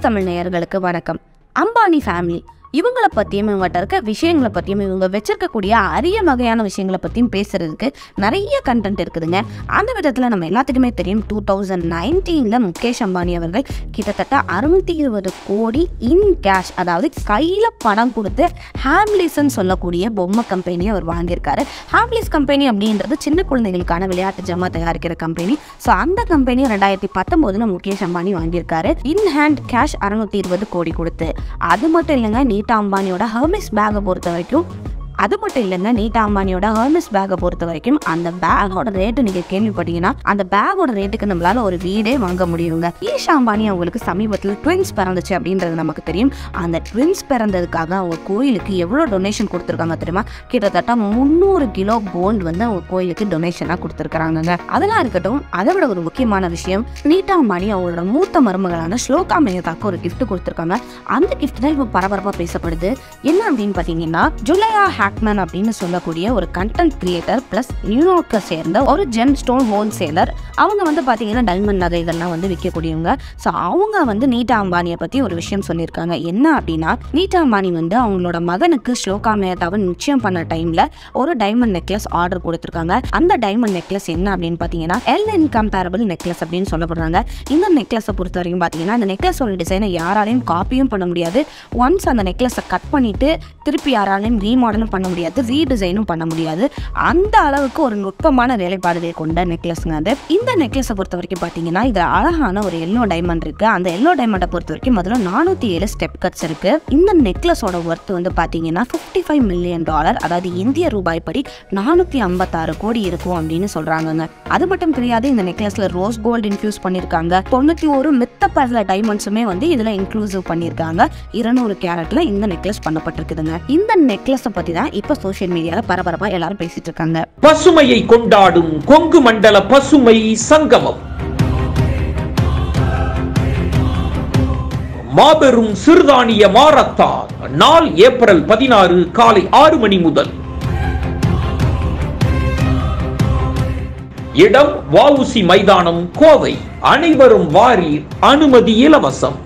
தமிழ் நேயர்களுக்கு வணக்கம் அம்பானி ஃபேமிலி இவங்கள பற்றியும் இவங்ககிட்ட இருக்க விஷயங்களை பற்றியும் இவங்க வச்சிருக்கக்கூடிய அரிய வகையான விஷயங்களை பற்றியும் பேசுறதுக்கு நிறைய கண்டென்ட் இருக்குதுங்க அந்த விதத்தில் நம்ம எல்லாத்துக்குமே தெரியும் டூ தௌசண்ட் நைன்டீனில் முகேஷ் அம்பானி அவர்கள் கிட்டத்தட்ட அறுநூத்தி இருபது கோடி இன் கேஷ் அதாவது கையில் பணம் கொடுத்து ஹாம்லிஸ்ன்னு சொல்லக்கூடிய பொம்மை கம்பெனியை அவர் வாங்கியிருக்காரு ஹாம்லிஸ் கம்பெனி அப்படின்றது சின்ன குழந்தைகளுக்கான விளையாட்டு ஜாமா தயாரிக்கிற கம்பெனி ஸோ அந்த கம்பெனி ரெண்டாயிரத்தி பத்தொம்போதில் முகேஷ் அம்பானி வாங்கியிருக்காரு இன் ஹேண்ட் கேஷ் அறுநூத்தி இருபது கோடி கொடுத்து அது மட்டும் இல்லைங்க நீட்டா அம்பானியோட ஹர்மிஸ் பேக்கை பொறுத்த வரைக்கும் அது மட்டும் இல்லைங்க நீட்டா அம்பானியோட ஹர்மிஸ் பேக்கை பொறுத்த வரைக்கும் அந்த பேக்கோட ரேட்டு நீங்கள் கேள்விப்பட்டீங்கன்னா அந்த பேக்கோட ரேட்டுக்கு நம்மளால ஒரு வீடே வாங்க முடியுங்க ஈஷா அம்பானி அவங்களுக்கு சமீபத்தில் ட்வின்ஸ் பிறந்துச்சு அப்படின்றது நமக்கு தெரியும் அந்த ட்வின்ஸ் பிறந்ததுக்காக அவங்க கோயிலுக்கு எவ்வளோ டொனேஷன் கொடுத்துருக்காங்க தெரியுமா கிட்டத்தட்ட முந்நூறு கிலோ கோல்டு வந்து அவங்க கோயிலுக்கு டொனேஷனாக கொடுத்துருக்காங்க அதெல்லாம் இருக்கட்டும் அதை விட ஒரு முக்கியமான விஷயம் நீட்டா அம்பானி அவங்களோட மூத்த மருமகளான ஸ்லோகா மேத்தாக்கு ஒரு gift கொடுத்துருக்காங்க அந்த கிஃப்ட் தான் இப்போ பரபரப்பாக பேசப்படுது என்ன அப்படின்னு பார்த்தீங்கன்னா ஜுலையா ஹேக்மேன் அப்படின்னு சொல்லக்கூடிய ஒரு கண்டென்ட் கிரியேட்டர் ப்ளஸ் நியூயார்க்கை சேர்ந்த ஒரு ஜெம் ஸ்டோன் ஹோல்சேலர் அவங்க வந்து பார்த்தீங்கன்னா டைமண்ட் நகைகள்லாம் வந்து விற்கக்கூடியவங்க ஸோ அவங்க வந்து நீட்டா அம்பானியை பற்றி ஒரு விஷயம் சொல்லியிருக்காங்க என்ன அப்படின்னா நீட்டா அம்பானி வந்து அவங்களோட மகனுக்கு ஸ்லோகா மேத்தாவை நிச்சயம் பண்ண டைமில் ஒரு டைமண்ட் நெக்லஸ் ஆர்டர் கொடுத்துருக்காங்க அந்த டைமண்ட் நெக்லஸ் என்ன அப்படின்னு பார்த்தீங்கன்னா எல் இன்கம்பேரபிள் நெக்லஸ் அப்படின்னு சொல்லப்படுறாங்க இந்த நெக்லஸை பொறுத்த வரைக்கும் பார்த்தீங்கன்னா அந்த நெக்லஸோட டிசைனை யாராலையும் காப்பியும் பண்ண முடியாது ஒன்ஸ் அந்த நெக்லஸை கட் பண்ணிட்டு திருப்பி யாராலையும் ரீமாடலும் பண்ண முடியாது ரீடிசைனும் பண்ண முடியாது அந்த அளவுக்கு ஒரு நுட்பமான வேலைப்பாடுகளை கொண்ட நெக்லஸ்ங்க அது இந்த நெக்லஸை பொறுத்த வரைக்கும் பார்த்தீங்கன்னா இது அழகான ஒரு எல்லோ டைமண்ட் இருக்கு அந்த எல்லோ டைமண்டை பொறுத்த வரைக்கும் முதல்ல நானூற்றி ஏழு ஸ்டெப் கட்ஸ் இருக்கு இந்த நெக்லஸோட ஒர்த் வந்து பார்த்தீங்கன்னா ஃபிஃப்டி ஃபைவ் மில்லியன் டாலர் அதாவது இந்திய ரூபாய் படி நானூற்றி ஐம்பத்தாறு கோடி இருக்கும் அப்படின்னு சொல்றாங்கங்க அது மட்டும் தெரியாது இந்த நெக்லஸ்ல ரோஸ் கோல்டு இன்ஃபியூஸ் பண்ணியிருக்காங்க தொண்ணூற்றி ஒரு மித்த பரல டைமண்ட்ஸுமே வந்து இதில் இன்க்ளூசிவ் பண்ணியிருக்காங்க இருநூறு கேரட்ல இந்த நெக்லஸ் பண்ணப்பட்டிருக்குதுங்க இந்த நெக்லஸை பற்றி தான் இப்போ சோஷியல் மீடியாவில் பரபரப்பாக எல்லாரும் பேசிட்டு இருக்காங்க பசுமையை கொண்டாடும் கொங்கு மண்டல பசுமை சங்கமம் மாபெரும் சிறுதானிய மாரத்தான் நாள் ஏப்ரல் பதினாறு காலை ஆறு மணி முதல் இடம் வஉசி மைதானம் கோவை அனைவரும் வாரீர் அனுமதி இலவசம்